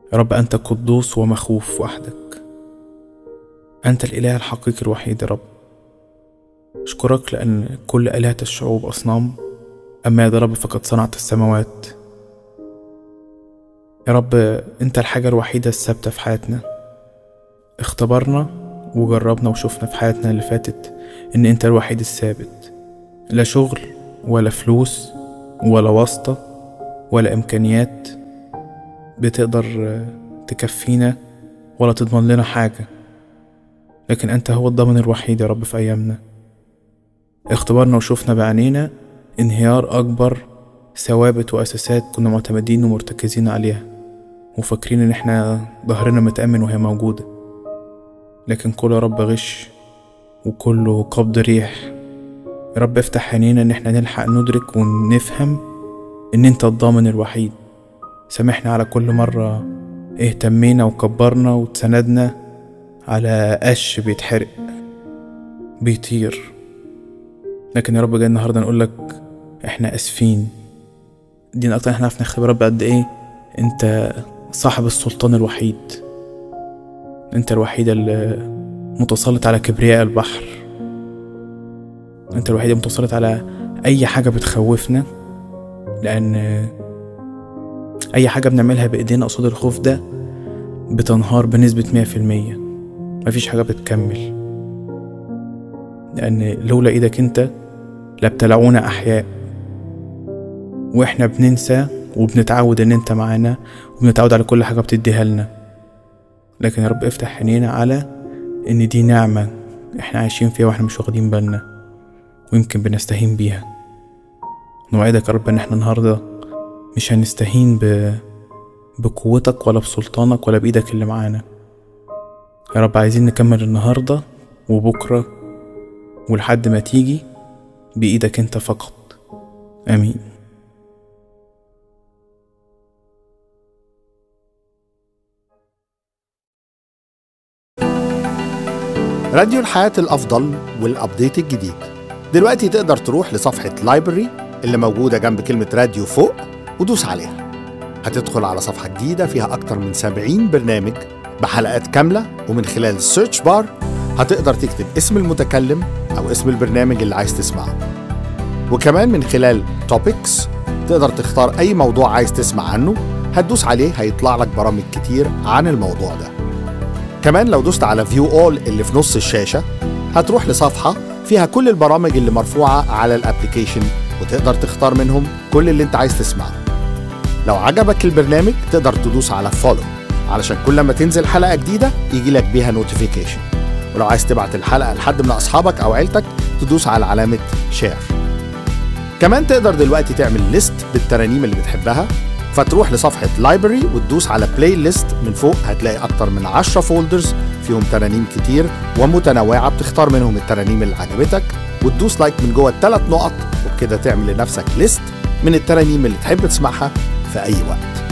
يا رب أنت قدوس ومخوف وحدك أنت الإله الحقيقي الوحيد يا رب أشكرك لأن كل آلهة الشعوب أصنام أما يا رب فقد صنعت السماوات يا رب أنت الحاجة الوحيدة الثابتة في حياتنا اختبرنا وجربنا وشفنا في حياتنا اللي فاتت إن أنت الوحيد الثابت لا شغل ولا فلوس ولا واسطة ولا إمكانيات بتقدر تكفينا ولا تضمن لنا حاجة لكن أنت هو الضامن الوحيد يا رب في أيامنا اختبرنا وشفنا بعينينا انهيار أكبر ثوابت وأساسات كنا معتمدين ومرتكزين عليها وفاكرين إن احنا ظهرنا متأمن وهي موجودة لكن كله يا رب غش وكله قبض ريح يا رب افتح عينينا إن احنا نلحق ندرك ونفهم إن أنت الضامن الوحيد سامحنا على كل مرة اهتمينا وكبرنا وتسندنا على قش بيتحرق بيطير لكن يا رب جاي النهاردة نقولك احنا اسفين دي اكتر احنا عرفنا نختبر رب قد ايه انت صاحب السلطان الوحيد انت الوحيد اللي متسلط على كبرياء البحر انت الوحيد المتسلط على اي حاجة بتخوفنا لان اي حاجة بنعملها بايدينا قصاد الخوف ده بتنهار بنسبة مية في المية مفيش حاجة بتكمل لأن لولا إيدك أنت لابتلعونا أحياء وإحنا بننسى وبنتعود إن أنت معانا وبنتعود على كل حاجة بتديها لنا لكن يا رب افتح عينينا على إن دي نعمة إحنا عايشين فيها وإحنا مش واخدين بالنا ويمكن بنستهين بيها نوعدك يا رب إن إحنا النهاردة مش هنستهين ب... بقوتك ولا بسلطانك ولا بإيدك اللي معانا يا رب عايزين نكمل النهاردة وبكرة ولحد ما تيجي بإيدك أنت فقط آمين راديو الحياة الأفضل والأبديت الجديد دلوقتي تقدر تروح لصفحة لايبرري اللي موجودة جنب كلمة راديو فوق ودوس عليها هتدخل على صفحة جديدة فيها أكتر من 70 برنامج بحلقات كاملة ومن خلال السيرش بار هتقدر تكتب اسم المتكلم أو اسم البرنامج اللي عايز تسمعه وكمان من خلال توبكس تقدر تختار أي موضوع عايز تسمع عنه هتدوس عليه هيطلع لك برامج كتير عن الموضوع ده كمان لو دوست على فيو اول اللي في نص الشاشة هتروح لصفحة فيها كل البرامج اللي مرفوعة على الابليكيشن وتقدر تختار منهم كل اللي انت عايز تسمعه لو عجبك البرنامج تقدر تدوس على فولو علشان كل ما تنزل حلقة جديدة يجي لك بيها نوتيفيكيشن ولو عايز تبعت الحلقة لحد من أصحابك أو عيلتك تدوس على علامة شير كمان تقدر دلوقتي تعمل ليست بالترانيم اللي بتحبها فتروح لصفحة لايبرري وتدوس على بلاي ليست من فوق هتلاقي أكتر من 10 فولدرز فيهم ترانيم كتير ومتنوعة بتختار منهم الترانيم اللي عجبتك وتدوس لايك من جوه الثلاث نقط وبكده تعمل لنفسك ليست من الترانيم اللي تحب تسمعها في أي وقت